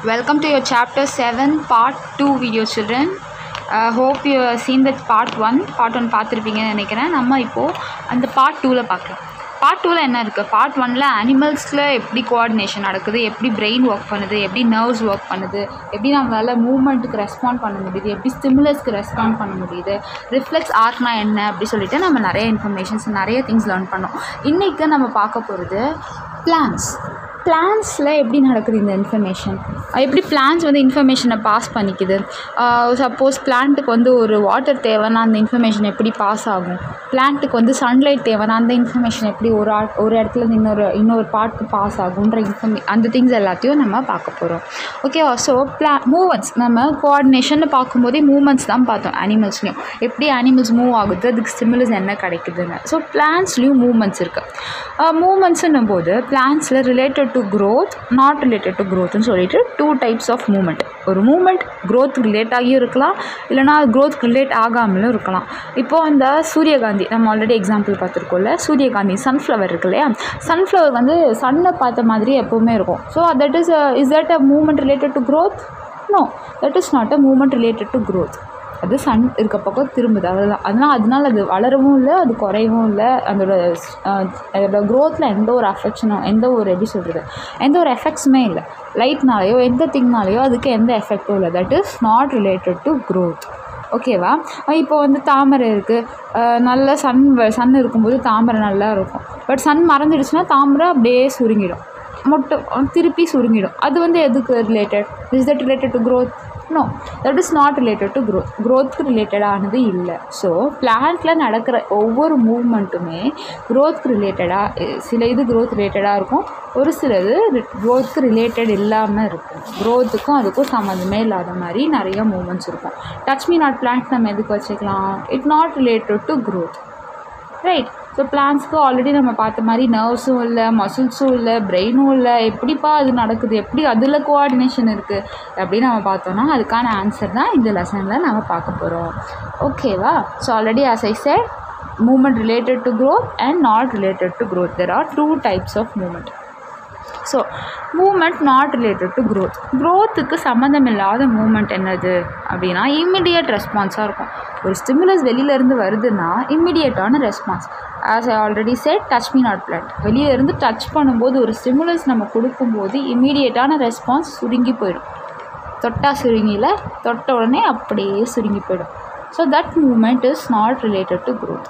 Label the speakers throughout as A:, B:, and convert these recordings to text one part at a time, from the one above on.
A: Welcome to your chapter 7 part 2 video children. Uh, hope you have seen that part 1 part 1 பார்த்துருப்பீங்கன்னு நினைக்கிறேன் நம்ம இப்போது அந்த part 2ல பார்க்கலாம் பார்ட் டூவில் என்ன இருக்குது பார்ட் ஒனில் அனிமல்ஸில் எப்படி கோஆர்டினேஷன் நடக்குது எப்படி பிரெயின் ஒர்க் பண்ணுது எப்படி நர்வ்ஸ் ஒர்க் பண்ணுது எப்படி நம்மளால் மூமெண்ட்டுக்கு ரெஸ்பாண்ட் பண்ண முடியுது எப்படி ஸ்டிமுலஸ்க்கு ரெஸ்பாண்ட் பண்ண முடியுது ரிஃப்ளெக்ஸ் ஆர்ட்னா என்ன அப்படி சொல்லிட்டு நம்ம நிறைய இன்ஃபர்மேஷன்ஸ் நிறைய திங்ஸ் லேர்ன் பண்ணோம் இன்றைக்கி நம்ம பார்க்க போகிறது பிளான்ஸ் பிளான்ஸில் எப்படி நடக்குது இந்த இன்ஃபர்மேஷன் எப்படி பிளான்ஸ் வந்து இன்ஃபர்மேஷனை பாஸ் பண்ணிக்குது சப்போஸ் பிளான்ட்டுக்கு வந்து ஒரு வாட்டர் தேவைன்னா அந்த இன்ஃபர்மேஷன் எப்படி பாஸ் ஆகும் பிளான்ட்டுக்கு வந்து சன்லைட் தேவைன்னா அந்த இன்ஃபர்மேஷன் எப்படி ஒரு ஆட் ஒரு இடத்துல இருந்து இன்னொரு இன்னொரு பார்ட்க்கு பாஸ் ஆகுன்ற இன்ஃபர்மே அந்த திங்ஸ் எல்லாத்தையும் நம்ம பார்க்க போகிறோம் ஓகேவா ஸோ பிளா மூமெண்ட்ஸ் நம்ம கோஆர்டினேஷன் பார்க்கும்போதே மூமெண்ட்ஸ் தான் பார்த்தோம் அனிமல்ஸ்லையும் எப்படி அனிமல்ஸ் மூவ் ஆகுது அதுக்கு ஸ்டிமுலஸ் என்ன கிடைக்குதுன்னு ஸோ பிளான்ஸ்லேயும் மூமெண்ட்ஸ் இருக்குது மூமெண்ட்ஸுன்னும் போது பிளான்ஸில் related to growth not related to க்ரோத்னு சொல்லிட்டு டூ டைப்ஸ் ஆஃப் மூமெண்ட் ஒரு மூமெண்ட் க்ரோத் ரிலேட் ஆகியும் இருக்கலாம் இல்லைனா க்ரோத் ரிலேட் ஆகாமலும் இருக்கலாம் இப்போது அந்த சூரியகாந்தி நம்ம ஆல்ரெடி எக்ஸாம்பிள் பார்த்துருக்கோம்ல சூரியகாந்தி சன்ஃப்ளவர் இருக்கு இல்லையா சன்ஃப்ளவர் வந்து சன்னை பார்த்த மாதிரி எப்போவுமே இருக்கும் so that is is that a movement related to growth no that is not a movement related to growth அது சன் இருக்க பக்கம் திரும்புது அதுதான் அதனால் அதனால் அது வளரவும் இல்லை அது குறையவும் இல்லை அதோட அதோட க்ரோத்தில் எந்த ஒரு அஃபெக்ஷனும் எந்த ஒரு எப்படி சொல்கிறது எந்த ஒரு எஃபெக்ட்ஸுமே இல்லை லைட்னாலேயோ எந்த திங்னாலேயோ அதுக்கு எந்த எஃபெக்டும் இல்லை that is not related to growth ஓகேவா இப்போ வந்து தாமரை இருக்குது நல்ல சன் சன் இருக்கும்போது தாமரை நல்லா இருக்கும் பட் சன் மறந்துடுச்சுன்னா தாமரை அப்படியே சுருங்கிடும் மொட்டை திருப்பி சுருங்கிடும் அது வந்து எதுக்கு related is that related to growth no that is not related to growth க்ரோத்துக்கு ரிலேட்டடானது இல்லை ஸோ பிளான்ட்டில் நடக்கிற ஒவ்வொரு மூவ்மெண்ட்டுமே க்ரோத்துக்கு ரிலேட்டடாக சில இது க்ரோத் ரிலேட்டடாக இருக்கும் ஒரு சிலது க்ரோத்துக்கு ரிலேட்டட் இல்லாமல் இருக்கும் க்ரோத்துக்கும் அதுக்கும் சம்மந்தமே இல்லாத மாதிரி நிறைய மூமெண்ட்ஸ் இருக்கும் டச் மீ நாட் பிளான்ட் நம்ம எதுக்கு வச்சுக்கலாம் it not related to growth right so பிளான்ஸ்க்கு ஆல்ரெடி நம்ம பார்த்த மாதிரி நர்வ்ஸும் இல்லை மசில்ஸும் இல்லை பிரெயினும் இல்லை எப்படிப்பா அது நடக்குது எப்படி அதில் கோஆர்டினேஷன் இருக்குது அப்படின்னு நம்ம பார்த்தோன்னா அதுக்கான ஆன்சர் தான் இந்த லெசனில் நம்ம பார்க்க போகிறோம் ஓகேவா so already as I said movement related to growth and not related to growth there are two types of movement so movement not related to growth க்ரோத்துக்கு சம்மந்தம் இல்லாத மூமெண்ட் என்னது அப்படின்னா இம்மிடியட் ரெஸ்பான்ஸாக இருக்கும் ஒரு ஸ்டிமுலஸ் வெளியிலேருந்து வருதுன்னா இம்மிடியட்டான response as I already said touch me not plant வெளியிலேருந்து டச் பண்ணும்போது ஒரு ஸ்டிமுலஸ் நம்ம கொடுக்கும்போது இம்மிடியட்டான ரெஸ்பான்ஸ் சுருங்கி போயிடும் தொட்டா சுருங்கியில் தொட்ட உடனே அப்படியே சுருங்கி போயிடும் so that movement is not related to growth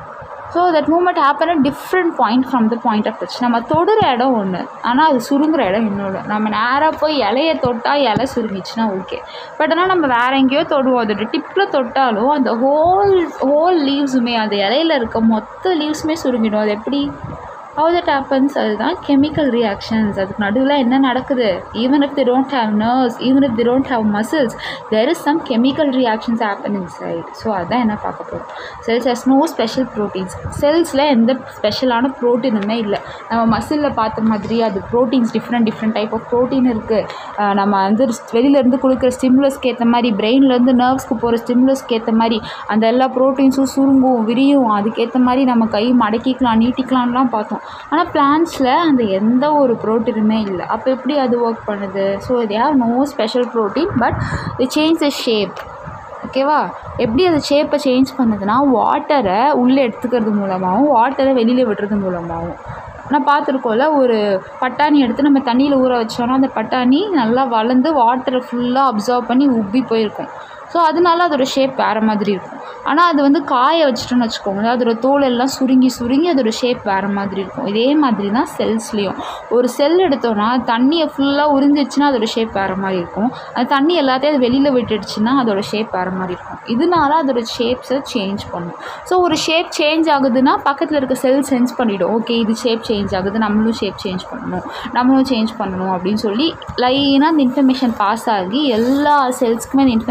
A: so that movement happen at different point from the point of touch நம்ம தொடுற இடம் ஒன்று ஆனால் அது சுருங்குற இடம் இன்னொன்று நம்ம நேராக போய் இலையை தொட்டால் இலை சுருங்கிச்சுன்னா ஓகே பட் ஆனால் நம்ம வேறு எங்கேயோ தொடுவோம் அதோட டிப்பில் தொட்டாலும் அந்த ஹோல் ஹோல் லீவ்ஸுமே அந்த இலையில இருக்க மொத்த லீவ்ஸுமே சுருங்கிடும் அது எப்படி ஹவு தட் ஹேப்பன்ஸ் அதுதான் கெமிக்கல் ரியாக்ஷன்ஸ் அதுக்கு நடுவில் என்ன நடக்குது even if they don't have nerves even if they don't have muscles there is some chemical reactions happen inside so அதுதான் என்ன பார்க்க போகிறோம் cells has no special proteins செல்ஸில் எந்த ஸ்பெஷலான ப்ரோட்டீனுமே இல்லை நம்ம மசிலில் பார்த்த மாதிரி அது proteins different different type of protein இருக்குது நம்ம வந்து வெளியிலேருந்து கொடுக்குற ஸ்டிமுலஸ்க்கு ஏற்ற மாதிரி பிரெயின்லேருந்து நர்வ்ஸ்க்கு போகிற ஸ்டிமுலஸ்க்கு ஏற்ற மாதிரி அந்த எல்லா ப்ரோட்டீன்ஸும் சுருங்கும் விரியும் அதுக்கேற்ற மாதிரி நம்ம கை மடக்கிக்கலாம் நீட்டிக்கலாம்லாம் பார்த்தோம் ஆனால் பிளான்ஸில் அந்த எந்த ஒரு ப்ரோட்டீனுமே இல்லை அப்போ எப்படி அது ஒர்க் பண்ணுது so they have no special protein but they change the shape ஓகேவா எப்படி அது ஷேப்பை சேஞ்ச் பண்ணுதுன்னா வாட்டரை உள்ளே எடுத்துக்கிறது மூலமாகவும் வாட்டரை வெளியில் விடுறது மூலமாகவும் நான் பார்த்துருக்கோம்ல ஒரு பட்டாணி எடுத்து நம்ம தண்ணியில் ஊற வச்சோன்னா அந்த பட்டாணி நல்லா வளர்ந்து வாட்டரை ஃபுல்லாக அப்சர்வ் பண்ணி உப்பி போயிருக்கும் ஸோ அதனால அதோட ஷேப் வேறு மாதிரி இருக்கும் ஆனால் அது வந்து காய வச்சிட்டோன்னு வச்சுக்கோங்களேன் அதோட தோல் எல்லாம் சுருங்கி சுருங்கி அதோட ஷேப் வேறு மாதிரி இருக்கும் இதே மாதிரி தான் செல்ஸ்லேயும் ஒரு செல் எடுத்தோன்னா தண்ணியை ஃபுல்லாக உறிஞ்சிச்சுன்னா அதோட ஷேப் வேறு மாதிரி இருக்கும் அந்த தண்ணி எல்லாத்தையும் அது வெளியில் விட்டுடுச்சுன்னா அதோட ஷேப் வேறு மாதிரி இருக்கும் இதனால அதோட ஷேப்ஸை சேஞ்ச் பண்ணும் ஸோ ஒரு ஷேப் சேஞ்ச் ஆகுதுன்னா பக்கத்தில் இருக்க செல் சென்ஸ் பண்ணிவிடும் ஓகே இது ஷேப் சேஞ்ச் ஆகுது நம்மளும் ஷேப் சேஞ்ச் பண்ணணும் நம்மளும் சேஞ்ச் பண்ணணும் அப்படின்னு சொல்லி லைனாக அந்த இன்ஃபர்மேஷன் பாஸ் ஆகி எல்லா செல்ஸ்க்குமே அந்த இன்ஃபர்மேஷன் பாஸ்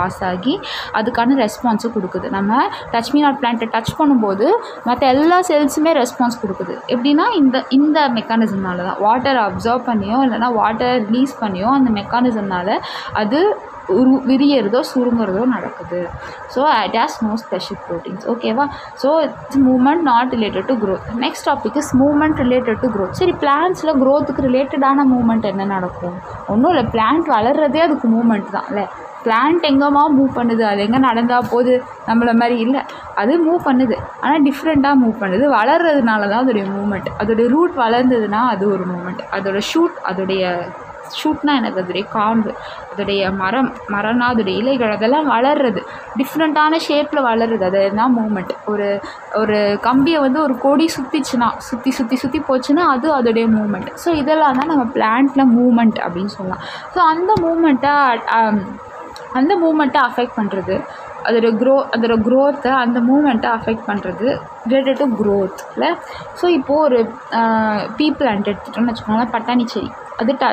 A: பாஸ் ஆகி அதுக்கான ரெஸ்பான்ஸை கொடுக்குது நம்ம டச் மீ நாட் பிளான்ட்டை டச் பண்ணும்போது மற்ற எல்லா செல்ஸுமே ரெஸ்பான்ஸ் கொடுக்குது எப்படின்னா இந்த இந்த மெக்கானிசம்னால தான் வாட்டரை அப்சர்வ் பண்ணியோ இல்லைனா வாட்டரை ரிலீஸ் பண்ணியோ அந்த மெக்கானிசம்னால அது உரு விரியறதோ சுருங்குறதோ நடக்குது so it has no special proteins ஓகேவா so it's movement not related to growth next topic is movement related to growth சரி பிளான்ஸில் க்ரோத்துக்கு ரிலேட்டடான மூமெண்ட் என்ன நடக்கும் ஒன்றும் இல்லை பிளான்ட் வளர்கிறதே அதுக்கு மூமெண்ட் தான் இல்லை பிளான்ட் எங்கேமா மூவ் பண்ணுது அது எங்கே நடந்தால் போகுது நம்மள மாதிரி இல்லை அது மூவ் பண்ணுது ஆனால் டிஃப்ரெண்ட்டாக மூவ் பண்ணுது வளர்றதுனால தான் அதோடைய மூமெண்ட் அதோடைய ரூட் வளர்ந்ததுன்னா அது ஒரு மூமெண்ட் அதோட ஷூட் அதோடைய ஷூட்னா எனக்கு அதோடைய காம்பு அதோடைய மரம் மரம்னா அதோடைய இலைகள் அதெல்லாம் வளர்றது டிஃப்ரெண்ட்டான ஷேப்பில் வளருது அது தான் மூமெண்ட் ஒரு ஒரு கம்பியை வந்து ஒரு கொடி சுற்றிச்சுன்னா சுற்றி சுற்றி சுற்றி போச்சுன்னா அது அதோடைய மூமெண்ட் ஸோ இதெல்லாம் தான் நம்ம பிளான்ட்டில் மூமெண்ட் அப்படின்னு சொல்லலாம் ஸோ அந்த மூமெண்ட்டை அந்த மூமெண்ட்டை அஃபெக்ட் பண்ணுறது அதோட க்ரோ அதோட க்ரோத்தை அந்த மூமெண்ட்டை அஃபெக்ட் பண்ணுறது ரிலேட்டட் டு க்ரோத் இல்லை ஸோ இப்போது ஒரு பீ பிளான்ட் எடுத்துட்டோம்னு வச்சுக்கோங்களேன் பட்டாணி செடி அது ட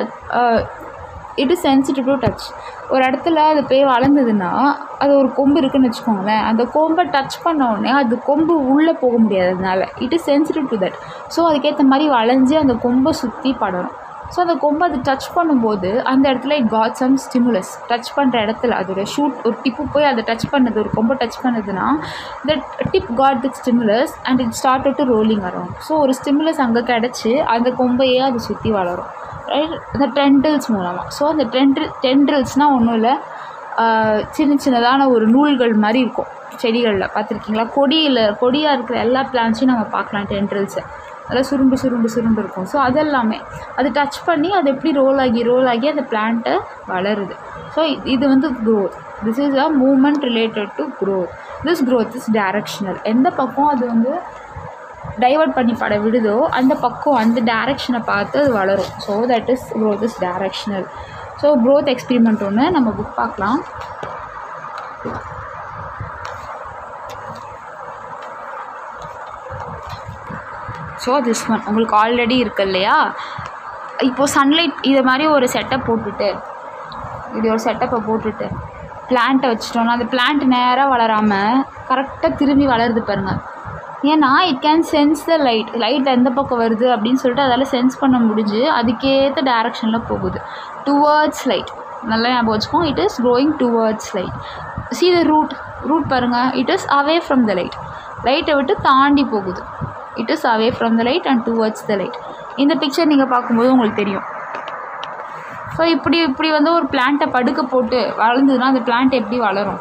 A: it is sensitive to touch ஒரு இடத்துல அது போய் வளர்ந்ததுன்னா அது ஒரு கொம்பு இருக்குன்னு வச்சுக்கோங்களேன் அந்த கொம்பை டச் பண்ண உடனே அது கொம்பு உள்ளே போக முடியாது அதனால it is sensitive to that so அதுக்கேற்ற மாதிரி வளைஞ்சு அந்த கொம்பை சுற்றி படரும் ஸோ அந்த கொம்பை அது டச் பண்ணும்போது அந்த இடத்துல it got some stimulus touch பண்ணுற இடத்துல அதோட ஷூட் ஒரு டிப்பு போய் அதை டச் பண்ணுது ஒரு கொம்பை டச் பண்ணுதுன்னா that tip got the stimulus and it start to rolling around so ஒரு ஸ்டிமுலஸ் அங்கே கிடச்சி அந்த கொம்பையே அது சுற்றி வளரும் ரைட் இந்த டென்டில்ஸ் மூலமாக ஸோ அந்த டென்டில் டென்டில்ஸ்னால் ஒன்றும் இல்லை சின்ன சின்னதான ஒரு நூல்கள் மாதிரி இருக்கும் செடிகளில் பார்த்துருக்கீங்களா கொடியில் கொடியாக இருக்கிற எல்லா பிளான்ஸையும் நம்ம பார்க்கலாம் டென்ட்ரல்ஸை அதெல்லாம் சுருண்டு சுருண்டு சுருண்டு இருக்கும் ஸோ அதெல்லாமே அது டச் பண்ணி அது எப்படி ரோல் ஆகி ரோல் ஆகி அந்த பிளான்ட்டை வளருது ஸோ இது வந்து growth this is a movement related to growth this growth is directional எந்த பக்கம் அது வந்து டைவர்ட் பண்ணி பட விடுதோ அந்த பக்கம் அந்த டைரக்ஷனை பார்த்து அது வளரும் so that is growth is directional so growth experiment ஒன்று நம்ம புக் பார்க்கலாம் ஸோ திஸ் ஒன் உங்களுக்கு ஆல்ரெடி இருக்கு இல்லையா இப்போது சன்லைட் இது மாதிரி ஒரு செட்டப் போட்டுட்டு இப்படி ஒரு செட்டப்பை போட்டுட்டு பிளான்ட்டை வச்சிட்டோம்னா அந்த பிளான்ட் நேராக வளராமல் கரெக்டாக திரும்பி வளருது பாருங்கள் ஏன்னா it can sense the light light எந்த பக்கம் வருது அப்படின்னு சொல்லிட்டு அதால் சென்ஸ் பண்ண முடிஞ்சு அதுக்கேற்ற டைரக்ஷனில் போகுது டுவர்ட்ஸ் லைட் நல்லா ஞாபகம் வச்சுக்கோங்க it is growing towards light see the root root பாருங்கள் it is away from the light லைட்டை விட்டு தாண்டி போகுது it is away from the light and towards the light இந்த பிக்சர் நீங்கள் பார்க்கும்போது உங்களுக்கு தெரியும் ஸோ இப்படி இப்படி வந்து ஒரு பிளான்ட்டை படுக்க போட்டு வளர்ந்ததுன்னா அந்த பிளான்ட் எப்படி வளரும்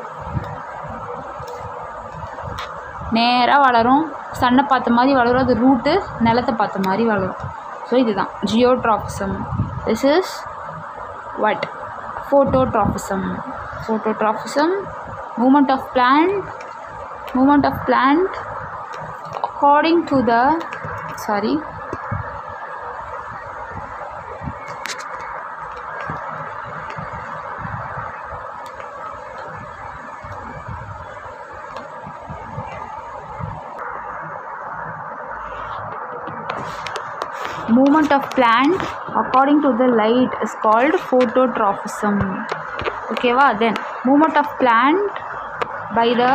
A: நேராக வளரும் சன்னை பார்த்த மாதிரி வளரும் அது ரூட்டு நிலத்தை பார்த்த மாதிரி வளரும் ஸோ இதுதான் geotropism this is what phototrophism phototrophism movement of plant movement of plant according to the sorry movement of plant according to the light is called phototrophism ஓகேவா தென் movement of plant by the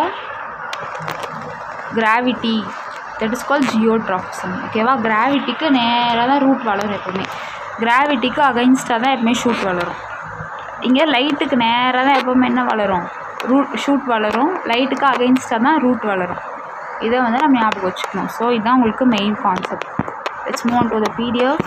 A: gravity that is called geotrophism ஓகேவா கிராவிட்டிக்கு நேராக தான் root வளரும் எப்பவுமே கிராவிட்டிக்கு அகைன்ஸ்டாக தான் எப்பவுமே shoot வளரும் இங்கே லைட்டுக்கு நேராக தான் எப்பவுமே என்ன வளரும் ரூட் ஷூட் வளரும் லைட்டுக்கு அகைன்ஸ்டாக தான் ரூட் வளரும் இதை வந்து நம்ம ஞாபகம் வச்சுக்கணும் ஸோ இதுதான் உங்களுக்கு main concept let's move on to the pdf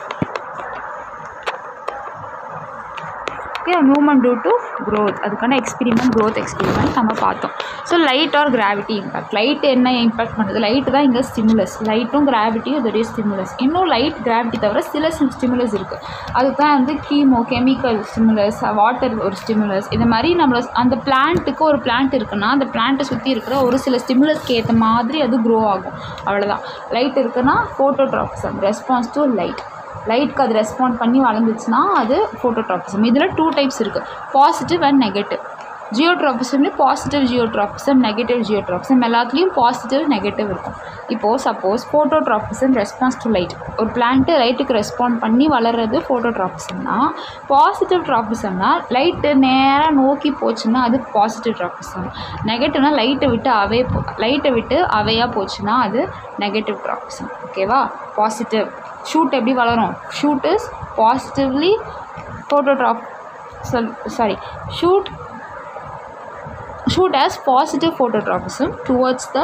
A: yeah movement due to growth அதுக்கான எக்ஸ்பிரிமெண்ட் growth எக்ஸ்பிரிமெண்ட் நம்ம பார்த்தோம் so light or gravity impact light என்ன இம்பாக்ட் பண்ணுறது லைட்டு தான் இங்கே ஸ்டிமுலஸ் லைட்டும் கிராவிட்டியும் இதோடைய ஸ்டிமுலஸ் இன்னும் லைட் கிராவிட்டி தவிர சில ஸ்டிமுலஸ் இருக்குது அதுக்கு தான் வந்து கீமோ கெமிக்கல் ஸ்டிமுலஸ் வாட்டர் ஒரு ஸ்டிமுலஸ் இந்த மாதிரி நம்மள அந்த பிளான்ட்டுக்கு ஒரு பிளான்ட் இருக்குன்னா அந்த பிளான்ட்டை சுற்றி இருக்கிற ஒரு சில ஸ்டிமுலஸ்க்கு ஏற்ற மாதிரி அது க்ரோ ஆகும் அவ்வளோதான் லைட் இருக்குன்னா ஃபோட்டோட்ராபிசம் ரெஸ்பான்ஸ் டு லைட் லைட்க்கு அது ரெஸ்பாண்ட் பண்ணி வளர்ந்துச்சுன்னா அது ஃபோட்டோட்ராபிசம் இதில் டூ டைப்ஸ் இருக்குது பாசிட்டிவ் அண்ட் நெகட்டிவ் ஜியோட்ராபிசம்னு பாசிட்டிவ் ஜியோட்ராபிசம் நெகட்டிவ் ஜியோட்ராபிசம் எல்லாத்துலேயும் பாசிட்டிவ் நெகட்டிவ் இருக்கும் இப்போது suppose phototropism response to light ஒரு பிளான்ட்டு லைட்டுக்கு ரெஸ்பாண்ட் பண்ணி வளர்கிறது ஃபோட்டோட்ராபிசம்னா பாசிட்டிவ் ட்ராபிசம்னா லைட்டு நேராக நோக்கி போச்சுன்னா அது பாசிட்டிவ் ட்ராபிசம் நெகட்டிவ்னா லைட்டை விட்டு அவே போ லைட்டை விட்டு அவையாக போச்சுன்னா அது நெகட்டிவ் ட்ராபிசம் ஓகேவா பாசிட்டிவ் ஷூட் எப்படி வளரும் ஷூட் இஸ் பாசிட்டிவ்லி ஃபோட்டோட்ராப் சொல் sorry shoot shoot as positive phototropism towards the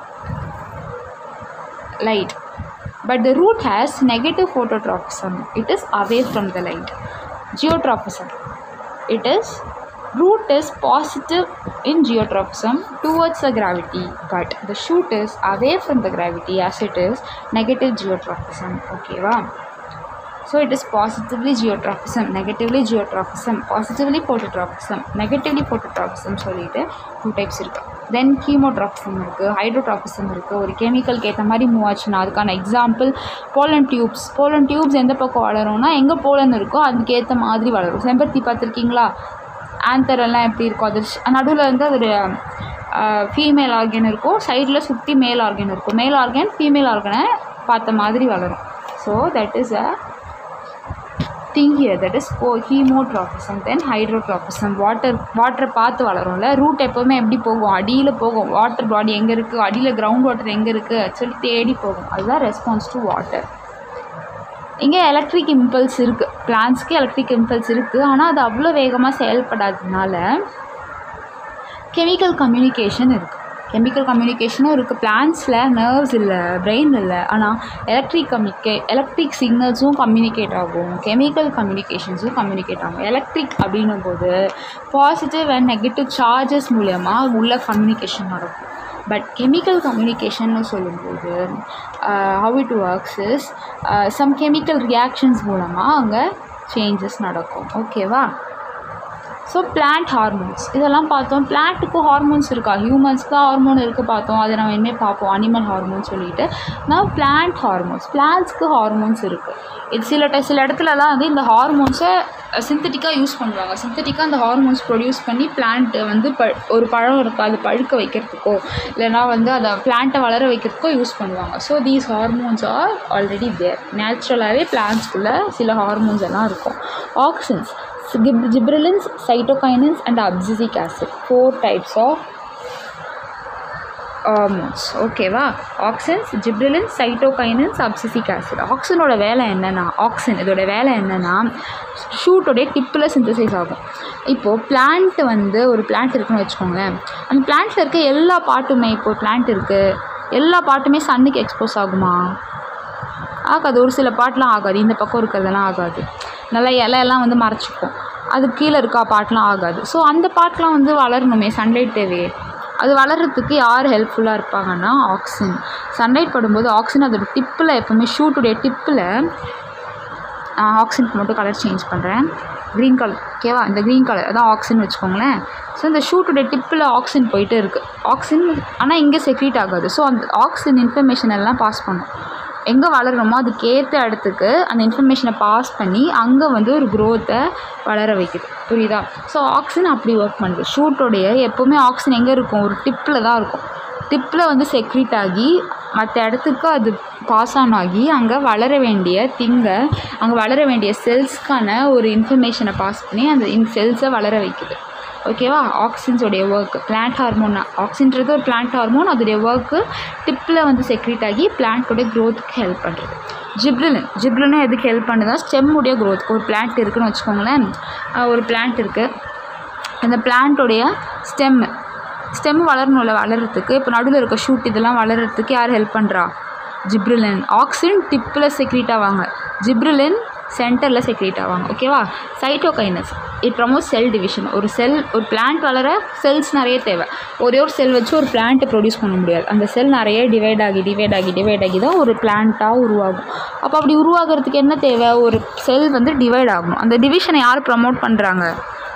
A: light but the root has negative phototropism it is away from the light geotropism it is root is positive in geotropism towards the gravity but the shoot is away from the gravity as it is negative geotropism okay wow so it is positively geotropism negatively geotropism positively phototropism negatively phototropism சொல்லிட்டு two types இருக்குது then ஹீமோட்ராபிசம் இருக்குது ஹைட்ரோட்ராபிசம் இருக்குது ஒரு கெமிக்கலுக்கு ஏற்ற மாதிரி move ஆச்சுன்னா அதுக்கான example pollen tubes pollen tubes எந்த பக்கம் வளரும்னா எங்கே போலன் இருக்கோ அதுக்கு ஏற்ற மாதிரி வளரும் செம்பருத்தி பார்த்துருக்கீங்களா ஆந்தர் எல்லாம் எப்படி இருக்கும் அது நடுவில் வந்து அதோடைய ஃபீமேல் ஆர்கன் இருக்கும் சைடில் சுற்றி மேல் ஆர்கன் இருக்கும் மேல் ஆர்கன் ஃபீமேல் ஆர்கனை பார்த்த மாதிரி வளரும் so that is a thing here that is oh chemotropism then hydrotropism water வாட்டரை பார்த்து வளரும்ல ரூட் எப்போவுமே எப்படி போகும் அடியில் போகும் வாட்டர் பாடி எங்கே இருக்குது அடியில் கிரவுண்ட் வாட்டர் எங்கே இருக்குது சொல்லி தேடி போகும் அதுதான் ரெஸ்பான்ஸ் டு வாட்டர் இங்கே எலக்ட்ரிக் இம்பல்ஸ் இருக்குது பிளான்ஸ்க்கு எலக்ட்ரிக் இம்பல்ஸ் இருக்குது ஆனால் அது அவ்வளோ வேகமாக செயல்படாததுனால கெமிக்கல் கம்யூனிகேஷன் இருக்குது கெமிக்கல் கம்யூனிகேஷனும் இருக்குது பிளான்ஸில் நர்வ்ஸ் இல்லை பிரெயின் இல்லை ஆனால் எலக்ட்ரிக் கம்யூனிகே எலக்ட்ரிக் சிக்னல்ஸும் கம்யூனிகேட் ஆகும் கெமிக்கல் கம்யூனிகேஷன்ஸும் கம்யூனிகேட் ஆகும் எலக்ட்ரிக் அப்படின்னும் போது பாசிட்டிவ் அண்ட் நெகட்டிவ் சார்ஜஸ் மூலயமா உள்ள கம்யூனிகேஷன் நடக்கும் பட் கெமிக்கல் கம்யூனிகேஷன்னு சொல்லும்போது how it works is some chemical reactions மூலமாக அங்கே சேஞ்சஸ் நடக்கும் ஓகேவா ஸோ பிளான்ட் ஹார்மோன்ஸ் இதெல்லாம் பார்த்தோம் பிளான்ட்டுக்கும் ஹார்மோன்ஸ் இருக்கா ஹியூமன்ஸ்க்கு ஹார்மோன் இருக்குது பார்த்தோம் அதை நம்ம இனிமேல் பார்ப்போம் அனிமல் ஹார்மோன் சொல்லிட்டு நான் பிளான்ட் ஹார்மோன்ஸ் பிளான்ட்ஸ்க்கு ஹார்மோன்ஸ் இருக்குது இது சில ட சில இடத்துலலாம் வந்து இந்த ஹார்மோன்ஸை சிந்தட்டிக்காக யூஸ் பண்ணுவாங்க சிந்தட்டிக்காக அந்த ஹார்மோன்ஸ் ப்ரொடியூஸ் பண்ணி பிளான்ட்டு வந்து ப ஒரு பழம் இருக்குது அது பழுக்க வைக்கிறதுக்கோ இல்லைனா வந்து அதை பிளான்ட்டை வளர வைக்கிறதுக்கோ யூஸ் பண்ணுவாங்க so these hormones are already there நேச்சுரலாகவே பிளான்ட்ஸ்குள்ளே சில ஹார்மோன்ஸ் எல்லாம் இருக்கும் auxins gibberellins, cytokinins and abscisic acid. Four types of hormones ஓகேவா auxins gibberellin cytokinins abscisic acid ஆக்சினோட வேலை என்னென்னா ஆக்சின் இதோட வேலை என்னென்னா ஷூட்டோடைய டிப்பில் சிந்தசைஸ் ஆகும் இப்போது பிளான்ட் வந்து ஒரு பிளான்ட் இருக்குன்னு வச்சுக்கோங்களேன் அந்த பிளான்ட்டில் இருக்க எல்லா பாட்டுமே இப்போது பிளான்ட் இருக்குது எல்லா பாட்டுமே சன்னுக்கு எக்ஸ்போஸ் ஆகுமா ஆகாது ஒரு சில பாட்டெலாம் ஆகாது இந்த பக்கம் இருக்கிறதெல்லாம் ஆகாது நல்லா இலையெல்லாம் வந்து மறைச்சிக்கும் அது கீழே இருக்கா பாட்டெலாம் ஆகாது ஸோ அந்த பாட்டெலாம் வந்து வளரணுமே சன்லைட் தேவையே அது வளர்கிறதுக்கு யார் ஹெல்ப்ஃபுல்லாக இருப்பாங்கன்னா ஆக்சின் சன்லைட் படும்போது ஆக்சின் அதோட டிப்பில் எப்போவுமே ஷூட்டுடைய டிப்பில் ஆக்சினுக்கு மட்டும் கலர் சேஞ்ச் பண்ணுறேன் க்ரீன் கலர் ஓகேவா இந்த க்ரீன் கலர் அதான் ஆக்சின் வச்சுக்கோங்களேன் ஸோ இந்த ஷூட்டுடைய டிப்பில் ஆக்சின் போயிட்டு இருக்குது ஆக்சின் ஆனால் இங்கே செக்ரீட் ஆகாது ஸோ அந்த ஆக்சின் இன்ஃபர்மேஷன் எல்லாம் பாஸ் பண்ணும் எங்கே வளரணுமோ அதுக்கேற்ற இடத்துக்கு அந்த இன்ஃபர்மேஷனை பாஸ் பண்ணி அங்கே வந்து ஒரு க்ரோத்தை வளர வைக்குது புரியுதா ஸோ ஆக்சின் அப்படி ஒர்க் பண்ணுது ஷூட்டோடைய எப்போவுமே ஆக்சின் எங்கே இருக்கும் ஒரு டிப்பில் தான் இருக்கும் டிப்பில் வந்து செக்ரீட் ஆகி மற்ற இடத்துக்கு அது பாஸ் ஆன் ஆகி அங்கே வளர வேண்டிய திங்கை அங்கே வளர வேண்டிய செல்ஸ்க்கான ஒரு இன்ஃபர்மேஷனை பாஸ் பண்ணி அந்த இன் செல்ஸை வளர வைக்குது ஓகேவா ஆக்சின்ஸோடைய ஒர்க் பிளான்ட் ஹார்மோன் ஆக்சின்றது ஒரு பிளான்ட் ஹார்மோன் அதோடைய ஒர்க்கு டிப்பில் வந்து செக்ரீட் ஆகி பிளான்ட்டோடைய க்ரோத்துக்கு ஹெல்ப் பண்ணுறது ஜிப்ரிலின் ஜிப்ரிலும் எதுக்கு ஹெல்ப் பண்ணுதா ஸ்டெம்முடைய க்ரோத் ஒரு பிளான்ட் இருக்குன்னு வச்சுக்கோங்களேன் ஒரு பிளான்ட் இருக்குது அந்த பிளான்ட்டோடைய ஸ்டெம் ஸ்டெம் வளரணும்ல வளர்கிறதுக்கு இப்போ நடுவில் இருக்க ஷூட் இதெல்லாம் வளர்கிறதுக்கு யார் ஹெல்ப் பண்ணுறா ஜிப்ரிலின் ஆக்சின் டிப்பில் செக்ரீட் ஆவாங்க ஜிப்ரிலின் சென்டரில் செக்ரேட் ஆவாங்க ஓகேவா cytokinins it promote cell division ஒரு செல் ஒரு பிளான்ட் வளர செல்ஸ் நிறைய தேவை ஒரே ஒரு செல் வச்சு ஒரு பிளான்ட்டை ப்ரொடியூஸ் பண்ண முடியாது அந்த செல் நிறைய டிவைட் ஆகி டிவைட் ஆகி டிவைட் ஆகி தான் ஒரு பிளான்ட்டாக உருவாகும் அப்போ அப்படி உருவாகிறதுக்கு என்ன தேவை ஒரு செல் வந்து டிவைட் ஆகணும் அந்த டிவிஷனை யார் ப்ரமோட் பண்ணுறாங்க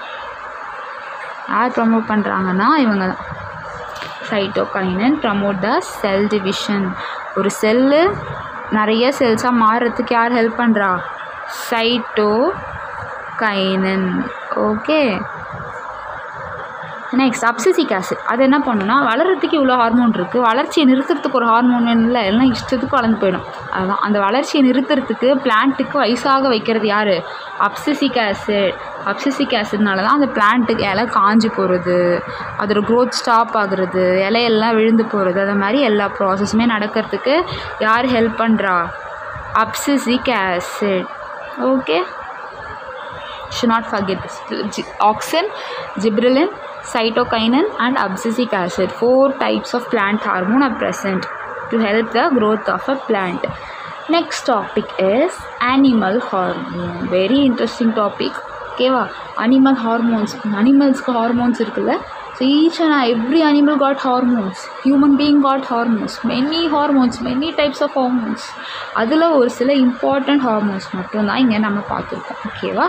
A: யார் ப்ரமோட் பண்ணுறாங்கன்னா இவங்க தான் cytokinin promote the cell division ஒரு செல்லு நிறைய செல்ஸாக மாறுறதுக்கு யார் ஹெல்ப் பண்ணுறா சைட்டோ கைனன் ஓகே நெக்ஸ்ட் அப்சிசிக் ஆசிட் அது என்ன பண்ணுன்னா வளர்கிறதுக்கு இவ்வளோ ஹார்மோன் இருக்குது வளர்ச்சியை நிறுத்துறதுக்கு ஒரு ஹார்மோன் வேணும்ல எல்லாம் இஷ்டத்துக்கு வளர்ந்து போயிடும் அதுதான் அந்த வளர்ச்சியை நிறுத்துறதுக்கு பிளான்ட்டுக்கு வயசாக வைக்கிறது யார் அப்சிசிக் ஆசிட் அப்சிசிக் ஆசிட்னால தான் அந்த பிளான்ட்டுக்கு இலை காஞ்சி போகிறது அதோட க்ரோத் ஸ்டாப் ஆகுறது இலையெல்லாம் விழுந்து போகிறது அது மாதிரி எல்லா ப்ராசஸுமே நடக்கிறதுக்கு யார் ஹெல்ப் பண்ணுறா abscisic acid okay should not forget this G- auxin gibberellin cytokinin and abscisic acid four types of plant hormone are present to help the growth of a plant next topic is animal hormone very interesting topic ஓகேவா animal hormones அனிமல்ஸ்க்கு hormones இருக்குல்ல so each and every animal got hormones human being got hormones many hormones many types of hormones அதில் ஒரு சில important hormones மட்டும்தான் இங்கே நம்ம பார்த்துருக்கோம் ஓகேவா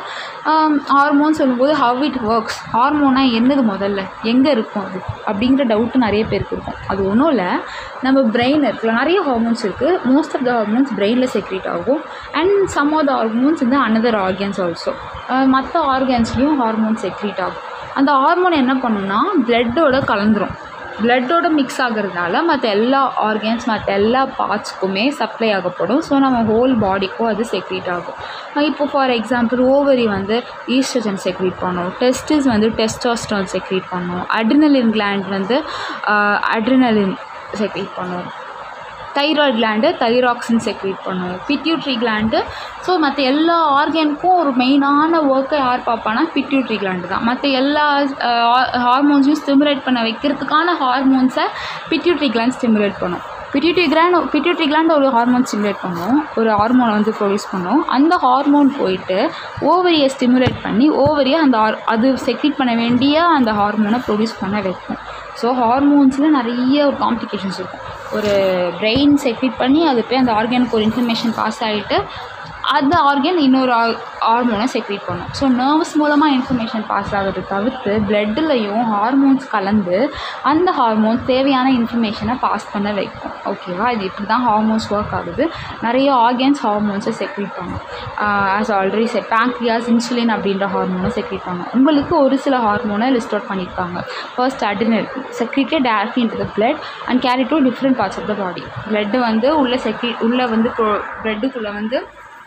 A: ஹார்மோன் சொல்லும்போது ஹவ் இட் ஒர்க்ஸ் ஹார்மோனா என்னது முதல்ல எங்கே இருக்கும் அது அப்படிங்கிற டவுட்டு நிறைய பேருக்கு இருக்கும் அது ஒன்றும் இல்லை நம்ம பிரெயின் இருக்குல்ல நிறைய ஹார்மோன்ஸ் இருக்குது மோஸ்ட் ஆஃப் த ஹார்மோன்ஸ் பிரெயினில் செக்ரேட் ஆகும் and some of the hormones வந்து அனதர் ஆர்கன்ஸ் ஆல்சோ மற்ற ஆர்கன்ஸ்லேயும் ஹார்மோன் செக்ரேட் ஆகும் அந்த ஹார்மோன் என்ன பண்ணுன்னா பிளட்டோட கலந்துரும் பிளட்டோட மிக்ஸ் ஆகிறதுனால மற்ற எல்லா ஆர்கன்ஸ் மற்ற எல்லா பார்ட்ஸ்க்குமே சப்ளை ஆகப்படும் ஸோ நம்ம ஹோல் பாடிக்கும் அது செக்ரேட் ஆகும் இப்போ ஃபார் எக்ஸாம்பிள் ஓவரி வந்து ஈஸ்ட்ரஜன் செக்ரேட் பண்ணும் டெஸ்டிஸ் வந்து டெஸ்டாஸ்ட்ரான் செக்ரேட் பண்ணும் அட்ரினலின் கிளாண்ட் வந்து அட்ரினலின் செக்ரேட் பண்ணும் தைராய்டு கிளாண்டு தைராக்சின் செக்ரேட் பண்ணும் பிட்யூட்ரி கிளாண்டு ஸோ மற்ற எல்லா ஆர்கனுக்கும் ஒரு மெயினான ஒர்க்கை யார் பார்ப்பானா பிட்யூட்ரி கிளாண்டு தான் மற்ற எல்லா ஹார்மோன்ஸையும் ஸ்டிமுலேட் பண்ண வைக்கிறதுக்கான ஹார்மோன்ஸை பிட்யூட்ரி கிளாண்ட் ஸ்டிமுலேட் பண்ணும் பிட்யூட்ரி கிளாண்ட் பிட்யூட்ரி கிளாண்ட் ஒரு ஹார்மோன் ஸ்டிமுலேட் பண்ணும் ஒரு ஹார்மோனை வந்து ப்ரொடியூஸ் பண்ணும் அந்த ஹார்மோன் போயிட்டு ஓவரியை ஸ்டிமுலேட் பண்ணி ஓவரியை அந்த ஆர் அது செக்ரேட் பண்ண வேண்டிய அந்த ஹார்மோனை ப்ரொடியூஸ் பண்ண வைக்கும் ஸோ ஹார்மோன்ஸில் நிறைய ஒரு காம்ப்ளிகேஷன்ஸ் இருக்கும் ஒரு பிரெயின் செக்ரேட் பண்ணி அது போய் அந்த ஆர்கனுக்கு ஒரு இன்ஃபர்மேஷன் பாஸ் ஆகிட்டு அந்த ஆர்கன் இன்னொரு ஹார்மோனை செக்ரேட் பண்ணும் ஸோ நர்வ்ஸ் மூலமாக இன்ஃபர்மேஷன் பாஸ் ஆகிறது தவிர்த்து பிளட்டுலையும் ஹார்மோன்ஸ் கலந்து அந்த ஹார்மோன்ஸ் தேவையான இன்ஃபர்மேஷனை பாஸ் பண்ண வைக்கும் ஓகேவா இது இப்படி தான் ஹார்மோன்ஸ் ஒர்க் ஆகுது நிறைய ஆர்கன்ஸ் ஹார்மோன்ஸை செக்ரேட் பண்ணும் as already said pancreas insulin அப்படின்ற ஹார்மோனை செக்ரேட் பண்ணும் உங்களுக்கு ஒரு சில ஹார்மோனை லிஸ்ட் அவுட் பண்ணியிருக்காங்க first adrenal secreted directly into the blood and carry to different parts of the body blood வந்து உள்ளே செக்ரே உள்ளே வந்து பிளட்டுக்குள்ளே வந்து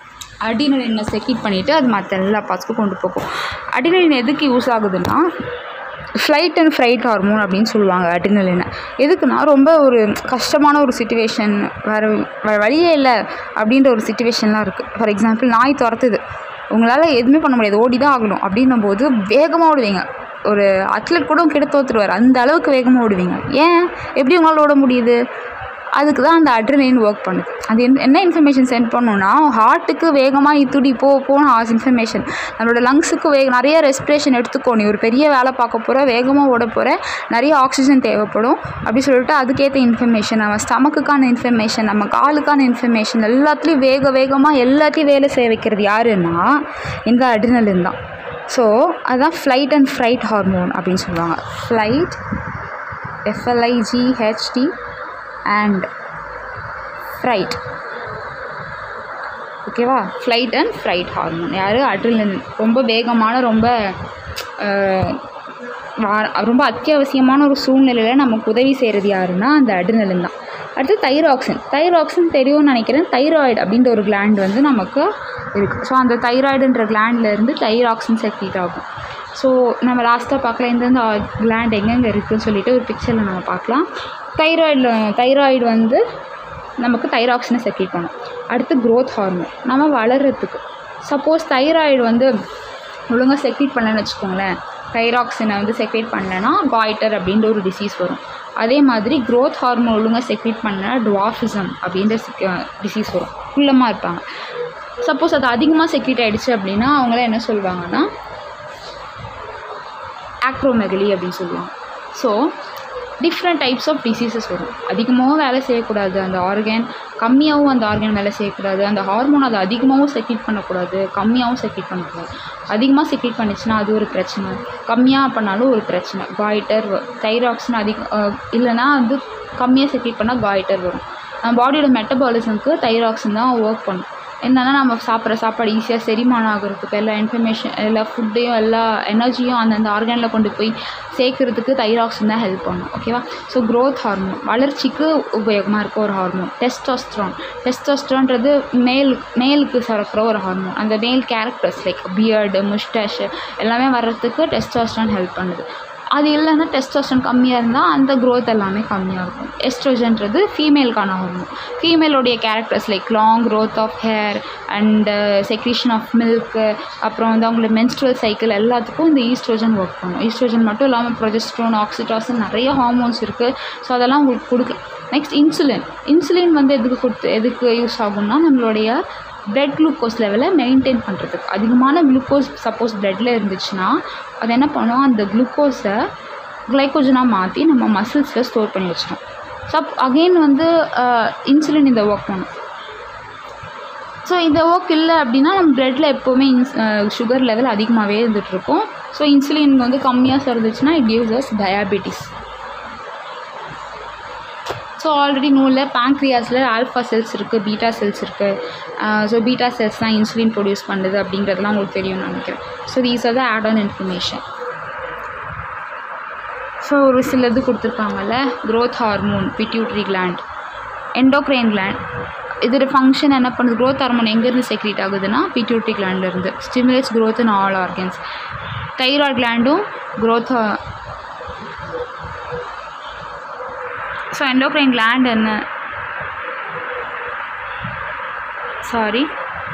A: அடினலினை செக்ரேட் பண்ணிவிட்டு அது மற்ற எல்லா பார்ட்ஸ்க்கும் கொண்டு போகும் அடினலின் எதுக்கு யூஸ் ஆகுதுன்னா ஃப்ளைட் அண்ட் ஃப்ரைட் ஹார்மோன் அப்படின்னு சொல்லுவாங்க அட்ரினலினை எதுக்குன்னா ரொம்ப ஒரு கஷ்டமான ஒரு சுச்சுவேஷன் வேறு வேறு வழியே இல்லை அப்படின்ற ஒரு சுச்சுவேஷன்லாம் இருக்குது ஃபார் எக்ஸாம்பிள் நாய் துரத்துது உங்களால் எதுவுமே பண்ண முடியாது ஓடி தான் ஆகணும் அப்படின்னும் போது வேகமாக ஓடுவீங்க ஒரு அத்லெட் கூட கிட்ட தோற்றுருவார் அந்த அளவுக்கு வேகமாக ஓடுவீங்க ஏன் எப்படி உங்களால் ஓட முடியுது அதுக்கு தான் அந்த அட்ரினலின் ஒர்க் பண்ணுது அது என்ன என்ன இன்ஃபர்மேஷன் சென்ட் பண்ணணும்னா ஹார்ட்டுக்கு வேகமாக துடி போ போன ஆஸ் இன்ஃபர்மேஷன் நம்மளோட லங்ஸுக்கு வேக நிறைய ரெஸ்பிரேஷன் எடுத்துக்கோ நீ ஒரு பெரிய வேலை பார்க்க போகிற வேகமாக ஓட போகிற நிறைய ஆக்சிஜன் தேவைப்படும் அப்படி சொல்லிட்டு அதுக்கேற்ற இன்ஃபர்மேஷன் நம்ம ஸ்டமக்குக்கான இன்ஃபர்மேஷன் நம்ம காலுக்கான இன்ஃபர்மேஷன் எல்லாத்துலேயும் வேக வேகமாக எல்லாத்தையும் வேலை செய்ய வைக்கிறது யாருன்னா இந்த அட்ரினலின் தான் ஸோ அதுதான் ஃப்ளைட் அண்ட் ஃப்ரைட் ஹார்மோன் அப்படின்னு சொல்லுவாங்க ஃப்ளைட் எஃப்எல்ஐஜிஹெச்டி அண்ட் ஃப்ரைட் ஓகேவா ஃப்ளைட் அண்ட் ஃப்ரைட் ஹார்மோன் யார் அட்ரினலின் ரொம்ப வேகமான ரொம்ப ரொம்ப அத்தியாவசியமான ஒரு சூழ்நிலையில் நமக்கு உதவி செய்கிறது யாருன்னா அந்த அட்ரினலின் தான் அடுத்து தைராக்சின் தைராக்சின் தெரியும்னு நினைக்கிறேன் தைராய்டு அப்படின்ற ஒரு கிளாண்ட் வந்து நமக்கு இருக்குது ஸோ அந்த தைராய்டுன்ற கிளாண்ட்லேருந்து தைராக்சின் செக்ரேட் ஆகும் ஸோ நம்ம லாஸ்ட்டாக பார்க்கலாம் எந்தெந்த கிளாண்ட் எங்கெங்கே இருக்குதுன்னு சொல்லிட்டு ஒரு பிக்சரில் நம்ம பார்க்கலாம் தைராய்டில் தைராய்டு வந்து நமக்கு தைராக்சினை செக்ரேட் பண்ணும் அடுத்து க்ரோத் ஹார்மோன் நம்ம வளர்கிறதுக்கு சப்போஸ் தைராய்டு வந்து ஒழுங்காக செக்ரேட் பண்ணலன்னு வச்சுக்கோங்களேன் தைராக்சினை வந்து செக்ரேட் பண்ணலைன்னா காய்டர் அப்படின்ற ஒரு டிசீஸ் வரும் அதே மாதிரி க்ரோத் ஹார்மோன் ஒழுங்காக செக்ரேட் பண்ணலைன்னா டுவாஃபிசம் அப்படின்ற டிசீஸ் வரும் குள்ளமாக இருப்பாங்க சப்போஸ் அது அதிகமாக செக்ரேட் ஆகிடுச்சு அப்படின்னா அவங்களாம் என்ன சொல்லுவாங்கன்னா ஆக்ரோமெகலி அப்படின்னு சொல்லுவாங்க so different types of diseases வரும் அதிகமாகவும் வேலை செய்யக்கூடாது அந்த ஆர்கன் கம்மியாகவும் அந்த ஆர்கன் வேலை செய்யக்கூடாது அந்த ஹார்மோன் அதை அதிகமாகவும் செக்ரேட் பண்ணக்கூடாது கம்மியாகவும் செக்ரேட் பண்ணக்கூடாது அதிகமாக செக்ரேட் பண்ணிச்சுன்னா அது ஒரு பிரச்சனை கம்மியாக பண்ணாலும் ஒரு பிரச்சனை காய்டர் தைராக்சின் அதிகம் இல்லைனா வந்து கம்மியாக செக்ரேட் பண்ணால் காய்டர் வரும் நம்ம பாடியோட மெட்டபாலிசம்க்கு தைராக்சின் தான் ஒர்க் பண்ணும் என்னென்னா நம்ம சாப்பிட்ற சாப்பாடு ஈஸியாக செரிமானம் ஆகிறதுக்கு எல்லா இன்ஃபர்மேஷன் எல்லா ஃபுட்டையும் எல்லா எனர்ஜியும் அந்தந்த ஆர்கனில் கொண்டு போய் சேர்க்கறதுக்கு தைராக்சின் தான் ஹெல்ப் பண்ணும் ஓகேவா ஸோ க்ரோத் ஹார்மோன் வளர்ச்சிக்கு உபயோகமாக இருக்க ஒரு ஹார்மோன் டெஸ்டாஸ்ட்ரான் டெஸ்டாஸ்ட்ரான்றது மேல் மேலுக்கு சுரக்கிற ஒரு ஹார்மோன் அந்த மேல் கேரக்டர்ஸ் லைக் பியர்டு முஸ்டாஷ் எல்லாமே வர்றதுக்கு டெஸ்டாஸ்ட்ரான் ஹெல்ப் பண்ணுது அது இல்லைன்னா டெஸ்டோஸ்டன் கம்மியாக இருந்தால் அந்த க்ரோத் எல்லாமே கம்மியாக இருக்கும் எஸ்ட்ரோஜன்றது ஃபீமேலுக்கான ஹார்மோன் ஃபீமேலோடைய characters like long growth of hair and secretion of milk அப்புறம் வந்து அவங்களோட மென்ஸ்ட்ரல் சைக்கிள் எல்லாத்துக்கும் இந்த ஈஸ்ட்ரோஜன் ஒர்க் பண்ணும் ஈஸ்ட்ரோஜன் மட்டும் இல்லாமல் ப்ரொஜெஸ்ட்ரோன் ஆக்சிடாசன் நிறைய ஹார்மோன்ஸ் இருக்குது ஸோ அதெல்லாம் உங்களுக்கு கொடுக்கலாம் நெக்ஸ்ட் இன்சுலின் இன்சுலின் வந்து எதுக்கு கொடுத்து எதுக்கு யூஸ் ஆகும்னா நம்மளுடைய பிளட் குளுக்கோஸ் லெவலை மெயின்டைன் பண்ணுறதுக்கு அதிகமான குளுக்கோஸ் சப்போஸ் பிளட்டில் இருந்துச்சுன்னா அது என்ன பண்ணும் அந்த குளுக்கோஸை கிளைக்கோஜனாக மாற்றி நம்ம மசில்ஸில் ஸ்டோர் பண்ணி வச்சிடும் சப் அகெயின் வந்து இன்சுலின் இந்த ஒர்க் பண்ணும் ஸோ இந்த ஒர்க் இல்லை அப்படின்னா நம்ம பிளட்டில் எப்போவுமே இன்ஸ் சுகர் லெவல் அதிகமாகவே இருந்துகிட்ருக்கும் ஸோ இன்சுலின் வந்து கம்மியாக இருந்துச்சுன்னா it gives us diabetes so already நூலில் பேங்க்ரியாஸில் ஆல்ஃபா செல்ஸ் இருக்குது பீட்டா செல்ஸ் இருக்குது ஸோ பீட்டா செல்ஸ் தான் இன்சுலின் ப்ரொடியூஸ் பண்ணுறது அப்படிங்கிறதுலாம் உங்களுக்கு தெரியும்னு நினைக்கிறேன் so these are the add on information so ஒரு சிலது கொடுத்துருக்காங்கல்ல growth hormone pituitary gland endocrine gland இதோட ஃபங்க்ஷன் என்ன பண்ணுது க்ரோத் ஹார்மோன் எங்கேருந்து செக்ரேட் ஆகுதுன்னா பிட்யூட்ரி கிளாண்ட்லேருந்து stimulates growth in all organs thyroid கிளாண்டும் க்ரோத் ஸோ எண்டோக்ரைன் கிளாண்ட் என்ன சாரி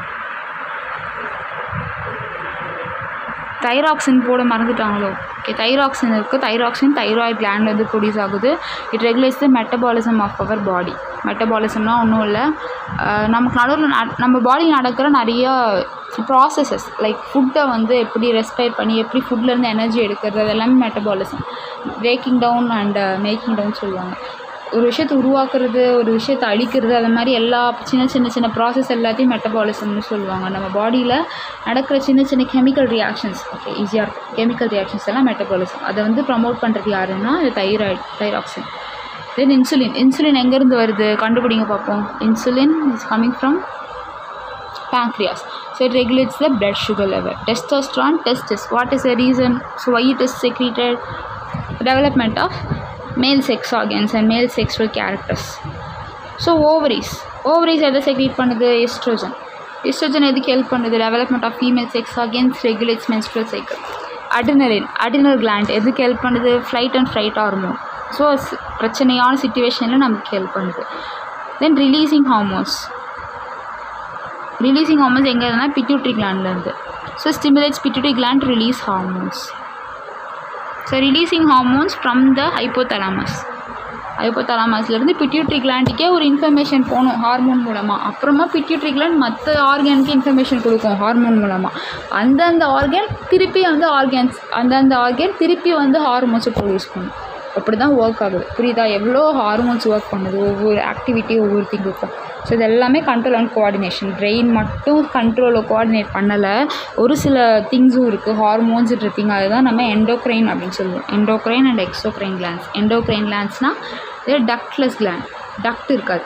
A: தைராக்சின் போட மறந்துட்டாங்களோ ஓகே தைராக்சின் இருக்குது தைராக்சின் தைராய்டு கிளாண்ட் வந்து ப்ரொடியூஸ் ஆகுது it regulates the metabolism of our body மெட்டபாலிசம்னால் ஒன்றும் இல்லை நமக்கு நடுவில் நம்ம பாடி நடக்கிற நிறைய ப்ராசஸஸ் லைக் ஃபுட்டை வந்து எப்படி ரெஸ்பைர் பண்ணி எப்படி ஃபுட்லேருந்து எனர்ஜி எடுக்கிறது அது எல்லாமே metabolism breaking down and making down சொல்லுவாங்க ஒரு விஷயத்தை உருவாக்குறது ஒரு விஷயத்தை அழிக்கிறது அது மாதிரி எல்லா சின்ன சின்ன சின்ன ப்ராசஸ் எல்லாத்தையும் மெட்டபாலிசம்னு சொல்லுவாங்க நம்ம பாடியில் நடக்கிற சின்ன சின்ன கெமிக்கல் ரியாக்ஷன்ஸ் ஓகே ஈஸியாக இருக்கும் கெமிக்கல் ரியாக்ஷன்ஸ் எல்லாம் மெட்டபாலிசம் அதை வந்து ப்ரமோட் பண்ணுறது யாருன்னா thyroid thyroxine then insulin insulin எங்கேருந்து வருது கண்டுபிடிங்க பார்ப்போம் insulin is coming from pancreas so it regulates the blood sugar level testosterone testis what is the reason so why it is secreted development of male sex organs and male sexual characters so ovaries ovaries எதை secrete பண்ணுது estrogen estrogen எதுக்கு help பண்ணுது development of female sex organs regulates menstrual cycle adrenaline adrenal gland எதுக்கு help பண்ணுது flight and flight hormone so பிரச்சனையான சுச்சுவேஷனில் நமக்கு help பண்ணுது then releasing hormones releasing hormones எங்கே இருந்தால் பிட்யூட்ரி கிளாண்ட்லேருந்து so stimulates pituitary gland release hormones so releasing hormones from the hypothalamus ஹைப்போதலாமஸ்லேருந்து பிட்யூட்ரி கிளாண்டுக்கே ஒரு இன்ஃபர்மேஷன் போகணும் ஹார்மோன் மூலமாக அப்புறமா பிட்யூட்ரி கிளாண்ட் மற்ற ஆர்கனுக்கு இன்ஃபர்மேஷன் கொடுக்கும் ஹார்மோன் மூலமாக அந்தந்த ஆர்கன் திருப்பி வந்து ஆர்கன்ஸ் அந்தந்த ஆர்கன் திருப்பி வந்து ஹார்மோன்ஸை ப்ரொடியூஸ் பண்ணும் அப்படி தான் ஒர்க் ஆகுது புரியுதா எவ்வளோ ஹார்மோன்ஸ் ஒர்க் பண்ணுது ஒவ்வொரு ஆக்டிவிட்டி ஒவ்வொரு திங்குக்கும் ஸோ இது எல்லாமே கண்ட்ரோல் அண்ட் கோஆர்டினேஷன் பிரெயின் மட்டும் கண்ட்ரோலை கோஆர்டினேட் பண்ணலை ஒரு சில திங்ஸும் இருக்குது ஹார்மோன்ஸ்ன்ற திங் அதுதான் நம்ம எண்டோக்ரைன் அப்படின்னு சொல்லுவோம் endocrine and exocrine glands endocrine கிளான்ஸ்னால் இது டக்ட்லெஸ் கிளாண்ட் டக்ட் இருக்காது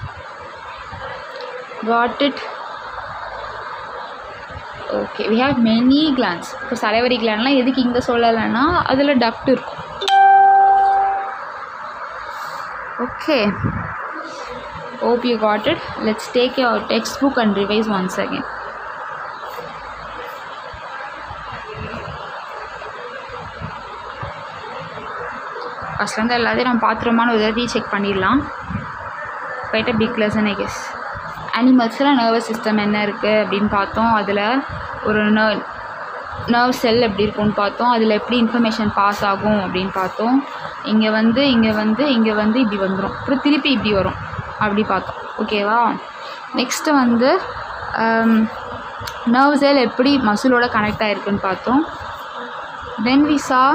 A: got it okay we have many glands இப்போ சலைவரி கிளாண்ட்லாம் எதுக்கு இங்கே சொல்லலைன்னா அதில் டக்ட் இருக்கும் okay hope you got it let's take your textbook and revise once again ஃபஸ்ட்லேருந்து எல்லாத்தையும் நம்ம பார்த்துருமான்னு உதவி செக் பண்ணிடலாம் போயிட்டு பிக் லெசன் ஐ கெஸ் அனிமல்ஸில் நர்வஸ் சிஸ்டம் என்ன இருக்குது அப்படின்னு பார்த்தோம் அதில் ஒரு நர்வ் நர்வ் செல் எப்படி இருக்கும்னு பார்த்தோம் அதில் எப்படி இன்ஃபர்மேஷன் பாஸ் ஆகும் அப்படின்னு பார்த்தோம் இங்கே வந்து இங்கே வந்து இங்கே வந்து இப்படி வந்துடும் அப்புறம் திருப்பி இப்படி வரும் அப்படி பார்த்தோம் ஓகேவா நெக்ஸ்ட்டு வந்து நர்வ் செல் எப்படி மசிலோட கனெக்ட் ஆகிருக்குன்னு பார்த்தோம் தென் வி சா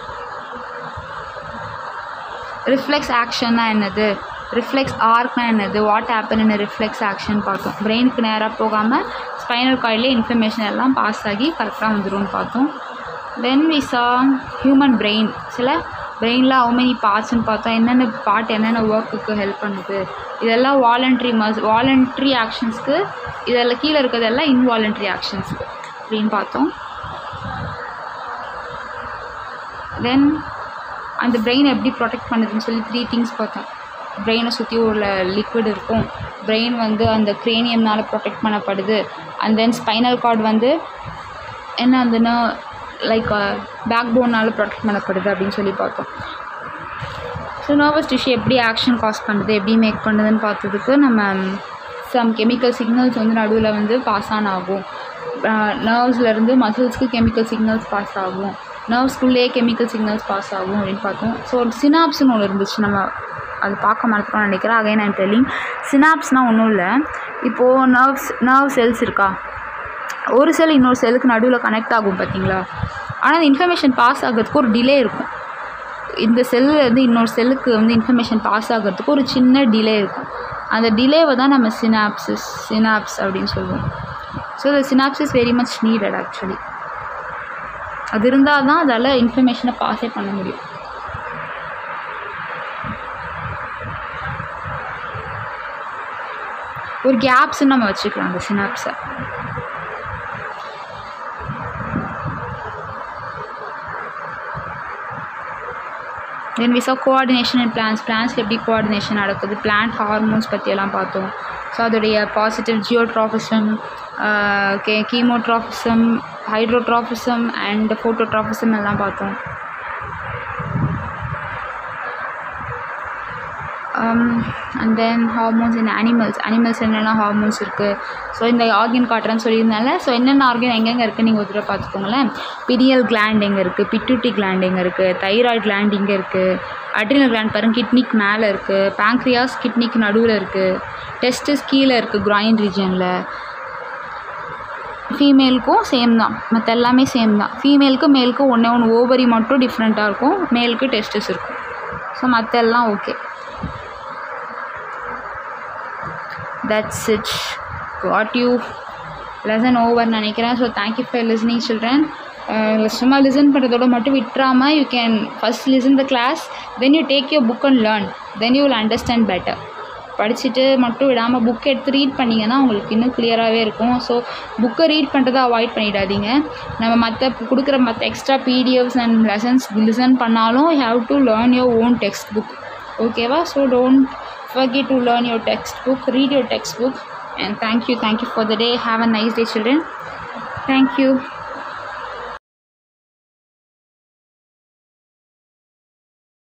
A: ரிஃப்ளெக்ஸ் ஆக்ஷன்னா என்னது ரிஃப்ளெக்ஸ் ஆர்க்னா என்னது what happen in reflex action பார்த்தோம் பிரெயினுக்கு நேராக போகாமல் ஸ்பைனல் காயிலே இன்ஃபர்மேஷன் எல்லாம் பாஸ் ஆகி கரெக்டாக வந்துடும்னு பார்த்தோம் then we saw human brain சில பிரெயினில் how many பார்ட்ஸ்னு பார்த்தா என்னென்ன பார்ட் என்னென்ன ஒர்க்குக்கு ஹெல்ப் பண்ணுது இதெல்லாம் வாலண்ட்ரி மஸ் வாலண்ட்ரி ஆக்ஷன்ஸ்க்கு இதெல்லாம் கீழே இருக்கிறதெல்லாம் இன்வாலண்ட்ரி ஆக்ஷன்ஸ்க்கு அப்படின்னு பார்த்தோம் தென் அந்த பிரெயின் எப்படி ப்ரொடெக்ட் பண்ணுதுன்னு சொல்லி த்ரீ திங்ஸ் பார்த்தோம் பிரெயினை சுற்றி உள்ள லிக்விட் இருக்கும் பிரெயின் வந்து அந்த craniumனால ப்ரொடெக்ட் பண்ணப்படுது அண்ட் தென் ஸ்பைனல் கார்டு வந்து என்ன வந்துன்னா லைக் பேக் போனால் ப்ரொடெக்ட் பண்ணப்படுது அப்படின்னு சொல்லி பார்த்தோம் ஸோ நர்வஸ் டிஷ்யூ எப்படி ஆக்ஷன் காஸ் பண்ணுது எப்படி மேக் பண்ணுதுன்னு பார்த்ததுக்கு நம்ம சம் கெமிக்கல் சிக்னல்ஸ் வந்து நடுவில் வந்து பாஸ் ஆன் ஆகும் நர்வ்ஸ்லேருந்து மசில்ஸ்க்கு கெமிக்கல் சிக்னல்ஸ் பாஸ் ஆகும் நர்வ்ஸ்குள்ளேயே கெமிக்கல் சிக்னல்ஸ் பாஸ் ஆகும் அப்படின்னு பார்த்தோம் ஸோ ஒரு சினாப்ஸ்னு ஒன்று இருந்துச்சு நம்ம அது பார்க்க மறந்துட்டோம்னு நினைக்கிறேன் அகைன் ஐம் டெல்லிங் சினாப்ஸ்னால் ஒன்றும் இல்லை இப்போது நர்வ்ஸ் நர்வ் செல்ஸ் இருக்கா ஒரு செல் இன்னொரு செல்லுக்கு நடுவில் கனெக்ட் ஆகும் பார்த்தீங்களா ஆனால் அந்த இன்ஃபர்மேஷன் பாஸ் ஆகிறதுக்கு ஒரு டிலே இருக்கும் இந்த செல்லுலேருந்து இன்னொரு செல்லுக்கு வந்து இன்ஃபர்மேஷன் பாஸ் ஆகிறதுக்கு ஒரு சின்ன டிலே இருக்கும் அந்த டிலேவை தான் நம்ம சினாப்சிஸ் சினாப்ஸ் அப்படின்னு சொல்லுவோம் so the synapse very much needed actually அது இருந்தால் தான் அதால் இன்ஃபர்மேஷனை பாஸே பண்ண முடியும் ஒரு கேப்ஸ்ன்னு நம்ம வச்சுக்கலாம் அந்த சினாப்ஸை then we saw coordination and plants பிளான்ஸில் எப்படி கோஆர்டினேஷன் நடக்குது பிளான்ட் ஹார்மோன்ஸ் பற்றியெல்லாம் பார்த்தோம் ஸோ அதோடைய பாசிட்டிவ் ஜியோட்ராஃபிசம் கே கீமோட்ராஃபிசம் ஹைட்ரோட்ராஃபிசம் அண்ட் ஃபோட்டோட்ராஃபிசம் எல்லாம் பார்த்தோம் and then hormones in animals animals என்னென்ன ஹார்மோன்ஸ் இருக்குது ஸோ இந்த ஆர்கன் காட்டுறேன்னு சொல்லியிருந்தால ஸோ என்னென்ன ஆர்கன் எங்கெங்கே இருக்குது நீங்கள் ஒரு தடவை பார்த்துக்கோங்களேன் பிடியல் கிளாண்ட் எங்கே இருக்குது பிட்டுட்டி கிளாண்ட் எங்கே இருக்குது தைராய்டு கிளாண்ட் இங்கே இருக்குது அட்ரினல் கிளாண்ட் பாருங்க கிட்னிக்கு மேலே இருக்குது பேங்க்ரியாஸ் கிட்னிக்கு நடுவில் இருக்குது டெஸ்டஸ் கீழே இருக்குது கிராயின் ரீஜனில் ஃபீமேலுக்கும் சேம் தான் மற்ற எல்லாமே சேம் தான் ஃபீமேலுக்கு மேலுக்கு ஒன்றே ஒன்று ஓவரி மட்டும் டிஃப்ரெண்ட்டாக இருக்கும் மேலுக்கு டெஸ்டஸ் இருக்கும் ஸோ மற்ற எல்லாம் okay that's it what you lesson over நினைக்கிறேன் so thank you for listening children சும்மா லிசன் பண்ணுறதோட மட்டும் விட்டுறாமல் you can first listen the class then you take your book and learn then you will understand better படிச்சுட்டு மட்டும் விடாமல் book எடுத்து read பண்ணிங்கன்னா உங்களுக்கு இன்னும் கிளியராகவே இருக்கும் ஸோ புக்கை ரீட் பண்ணுறதை அவாய்ட் பண்ணிடாதீங்க நம்ம மற்ற கொடுக்குற மற்ற extra PDFs and lessons listen பண்ணாலும் you have to learn your own text book ஓகேவா so don't forget to learn your textbook read your textbook and thank you thank you for the day have a nice day children thank you